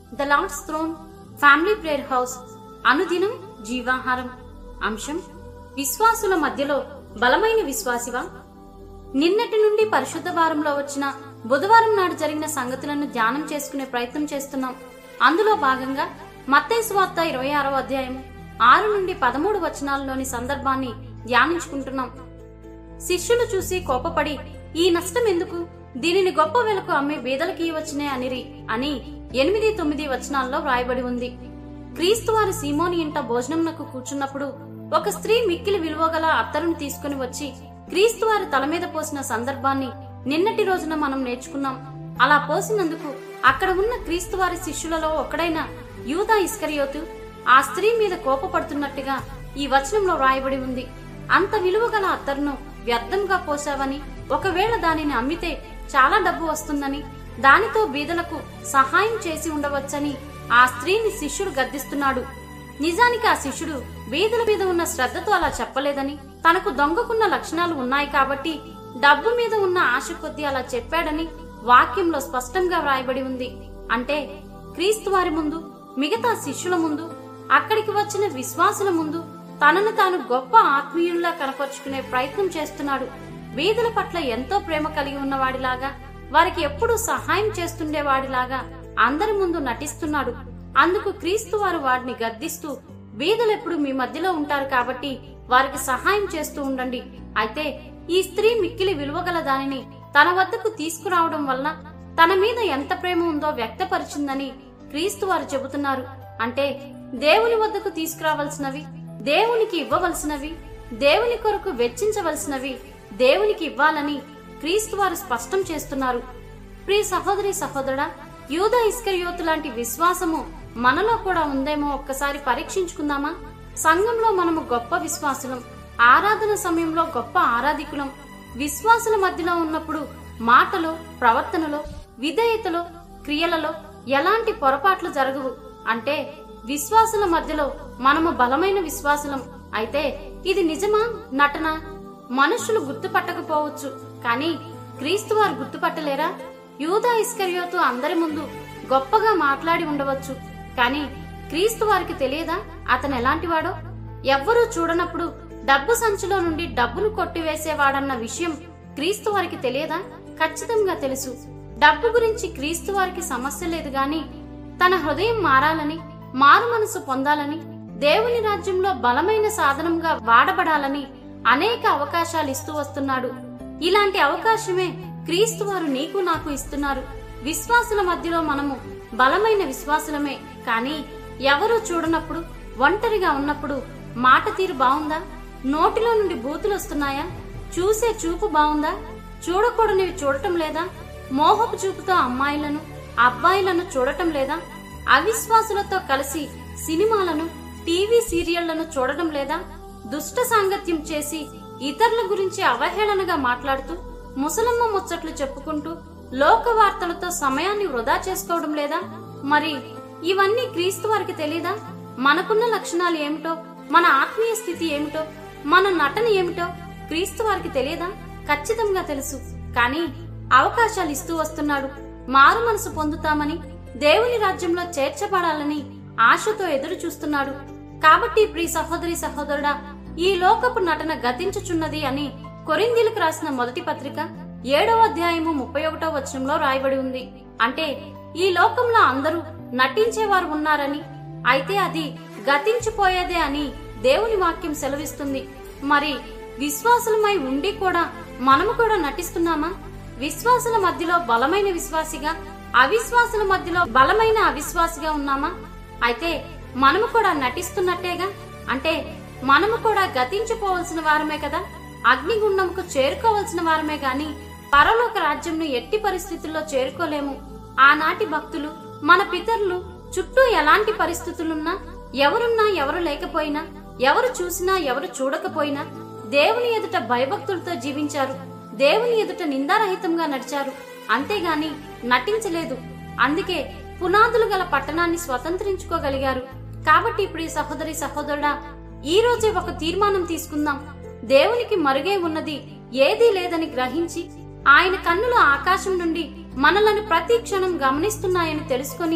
the lord's throne family prayer house అనుదినం జీవాహారం అంశం విశ్వాసుల మధ్యలో బలమైన విశ్వాసివా నిన్నటి నుండి పరిశుద్ధ వారంలో వచ్చిన బుధవారం నాడు జరిగిన సంగతులను ధ్యానం చేసుకునే ప్రయత్నం చేస్తున్నాం అందులో భాగంగా మత్తయి సువార్త ఇరవై ఆరవ అధ్యాయం ఆరు నుండి పదమూడు వచనాల్లోని సందర్భాన్ని ధ్యానించుకుంటున్నాం శిష్యులు చూసి కోపపడి ఈ నష్టం ఎందుకు దీనిని గొప్ప వెలకు అమ్మి బీదలకి ఇవ్వచ్చునే అనిరి అని ఎనిమిది తొమ్మిది వచనాల్లో వ్రాయబడి ఉంది క్రీస్తు వారి సీమోని ఇంట భోజనంనకు కూర్చున్నప్పుడు ఒక స్త్రీ మిక్కిలి విలువగల అత్తరును తీసుకుని వచ్చి క్రీస్తు వారి తల మీద పోసిన సందర్భాన్ని నిన్నటి రోజున మనం నేర్చుకున్నాం అలా పోసినందుకు అక్కడ ఉన్న క్రీస్తు వారి శిష్యులలో ఒకడైన యూదా ఇస్కరియోతు ఆ స్త్రీ మీద కోపపడుతున్నట్టుగా ఈ వచనంలో వ్రాయబడి ఉంది అంత విలువగల అత్తరును వ్యర్థంగా పోసావని ఒకవేళ దానిని అమ్మితే చాలా డబ్బు వస్తుందని దానితో బీదలకు సహాయం చేసి ఉండవచ్చని ఆ స్త్రీని శిష్యుడు గద్దిస్తున్నాడు నిజానికి ఆ శిష్యుడు బీదల మీద ఉన్న శ్రద్ధతో అలా చెప్పలేదని తనకు దొంగకున్న లక్షణాలు ఉన్నాయి కాబట్టి డబ్బు మీద ఉన్న ఆశ కొద్దీ అలా చెప్పాడని వాక్యంలో స్పష్టంగా వ్రాయబడి ఉంది అంటే క్రీస్తు వారి ముందు మిగతా శిష్యుల ముందు అక్కడికి వచ్చిన విశ్వాసుల ముందు తనను తాను గొప్ప ఆత్మీయుల్లా కనపరుచుకునే ప్రయత్నం చేస్తున్నాడు బీదల పట్ల ఎంతో ప్రేమ కలిగి ఉన్నవాడిలాగా వారికి ఎప్పుడూ సహాయం చేస్తుండేవాడిలాగా అందరి ముందు నటిస్తున్నాడు అందుకు క్రీస్తు వారు వాడిని గద్దిస్తూ బీదలెప్పుడు మీ మధ్యలో ఉంటారు కాబట్టి వారికి సహాయం చేస్తూ ఉండండి అయితే ఈ స్త్రీ మిక్కిలి విలువగల దానిని తన వద్దకు తీసుకురావడం వలన తన మీద ఎంత ప్రేమ ఉందో వ్యక్తపరిచిందని క్రీస్తు వారు చెబుతున్నారు అంటే దేవుని వద్దకు తీసుకురావలసినవి దేవునికి ఇవ్వవలసినవి దేవుని కొరకు వెచ్చించవలసినవి దేవునికి ఇవ్వాలని క్రీస్తు వారు స్పష్టం చేస్తున్నారు ప్రియ సహోదరి సహోదరుడా యూద ఇస్కరియోతు లాంటి విశ్వాసము మనలో కూడా ఉందేమో ఒక్కసారి పరీక్షించుకుందామా సంఘంలో మనము గొప్ప విశ్వాసులం ఆరాధన సమయంలో గొప్ప ఆరాధికులం విశ్వాసుల మధ్యలో ఉన్నప్పుడు మాటలో ప్రవర్తనలో విధేయతలో క్రియలలో ఎలాంటి పొరపాట్లు జరగవు అంటే విశ్వాసుల మధ్యలో మనము బలమైన విశ్వాసులం అయితే ఇది నిజమా నటన మనుషులు గుర్తుపట్టకపోవచ్చు కానీ క్రీస్తు వారు గుర్తుపట్టలేరా యూదా ఇస్కరియోతు అందరి ముందు గొప్పగా మాట్లాడి ఉండవచ్చు కానీ క్రీస్తు వారికి తెలియదా అతను ఎలాంటివాడో ఎవ్వరూ చూడనప్పుడు డబ్బు సంచిలో నుండి డబ్బును కొట్టివేసేవాడన్న విషయం క్రీస్తు వారికి తెలియదా ఖచ్చితంగా తెలుసు డబ్బు గురించి క్రీస్తు వారికి సమస్య లేదు గాని తన హృదయం మారాలని మారు మనసు పొందాలని దేవుని రాజ్యంలో బలమైన సాధనంగా వాడబడాలని అనేక అవకాశాలు ఇస్తూ వస్తున్నాడు ఇలాంటి అవకాశమే క్రీస్తు వారు నీకు నాకు ఇస్తున్నారు విశ్వాసుల మధ్యలో మనము బలమైన విశ్వాసులమే కానీ ఎవరూ చూడనప్పుడు ఒంటరిగా ఉన్నప్పుడు మాట తీరు బావుందా నోటిలో నుండి బూతులు వస్తున్నాయా చూసే చూపు బావుందా చూడకూడనివి చూడటం లేదా మోహపు చూపుతో అమ్మాయిలను అబ్బాయిలను చూడటం లేదా అవిశ్వాసులతో కలిసి సినిమాలను టీవీ సీరియళ్లను చూడడం లేదా దుష్ట సాంగత్యం చేసి ఇతరుల గురించి అవహేళనగా మాట్లాడుతూ ముసలమ్మ ముచ్చట్లు చెప్పుకుంటూ లోక వార్తలతో సమయాన్ని వృధా చేసుకోవడం లేదా మరి ఇవన్నీ క్రీస్తు వారికి తెలీదా మనకున్న లక్షణాలు ఏమిటో మన ఆత్మీయ స్థితి ఏమిటో మన నటన ఏమిటో క్రీస్తు వారికి తెలియదా ఖచ్చితంగా తెలుసు కానీ అవకాశాలు ఇస్తూ వస్తున్నాడు మారు మనసు పొందుతామని దేవుని రాజ్యంలో చేర్చబడాలని ఆశతో ఎదురు చూస్తున్నాడు కాబట్టి ప్రియ సహోదరి సహోదరుడా ఈ లోకపు నటన గతించుచున్నది అని కొరిందీలకు రాసిన మొదటి పత్రిక ఏడవ అధ్యాయము ముప్పై ఒకటో వచనంలో రాయబడి ఉంది అంటే ఈ లోకంలో అందరూ నటించేవారు ఉన్నారని అయితే అది గతించిపోయేదే అని దేవుని వాక్యం సెలవిస్తుంది మరి విశ్వాసులమై ఉండి కూడా మనము కూడా నటిస్తున్నామా విశ్వాసుల మధ్యలో బలమైన విశ్వాసిగా అవిశ్వాసుల మధ్యలో బలమైన అవిశ్వాసిగా ఉన్నామా అయితే మనము కూడా నటిస్తున్నట్టేగా అంటే మనము కూడా గతించిపోవలసిన వారమే కదా అగ్నిగుండంకు చేరుకోవలసిన వారమే గాని పరలోక రాజ్యంను ఎట్టి పరిస్థితుల్లో చేరుకోలేము ఆనాటి భక్తులు మన పితరులు చుట్టూ ఎలాంటి పరిస్థితులున్నా ఎవరున్నా ఎవరు లేకపోయినా ఎవరు చూసినా ఎవరు చూడకపోయినా దేవుని ఎదుట భయభక్తులతో జీవించారు దేవుని ఎదుట నిందారహితంగా నడిచారు అంతేగాని నటించలేదు అందుకే పునాదులు గల పట్టణాన్ని స్వతంత్రించుకోగలిగారు కాబట్టి ఇప్పుడు ఈ సహోదరి సహోదరుడా ఈ రోజే ఒక తీర్మానం తీసుకుందాం దేవునికి మరుగే ఉన్నది ఏదీ లేదని గ్రహించి ఆయన కన్నులు ఆకాశం నుండి మనలను ప్రతి క్షణం గమనిస్తున్నాయని తెలుసుకొని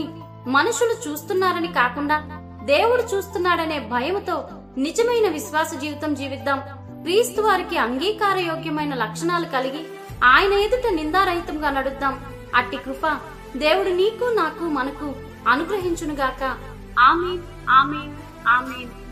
మనుషులు చూస్తున్నారని కాకుండా దేవుడు చూస్తున్నాడనే భయముతో నిజమైన విశ్వాస జీవితం జీవిద్దాం క్రీస్తు వారికి అంగీకార యోగ్యమైన లక్షణాలు కలిగి ఆయన ఎదుట నిందారహితంగా నడుద్దాం అట్టి కృప దేవుడు నీకు నాకు మనకు అనుగ్రహించునుగాక ఆమె ఆమె ఆమె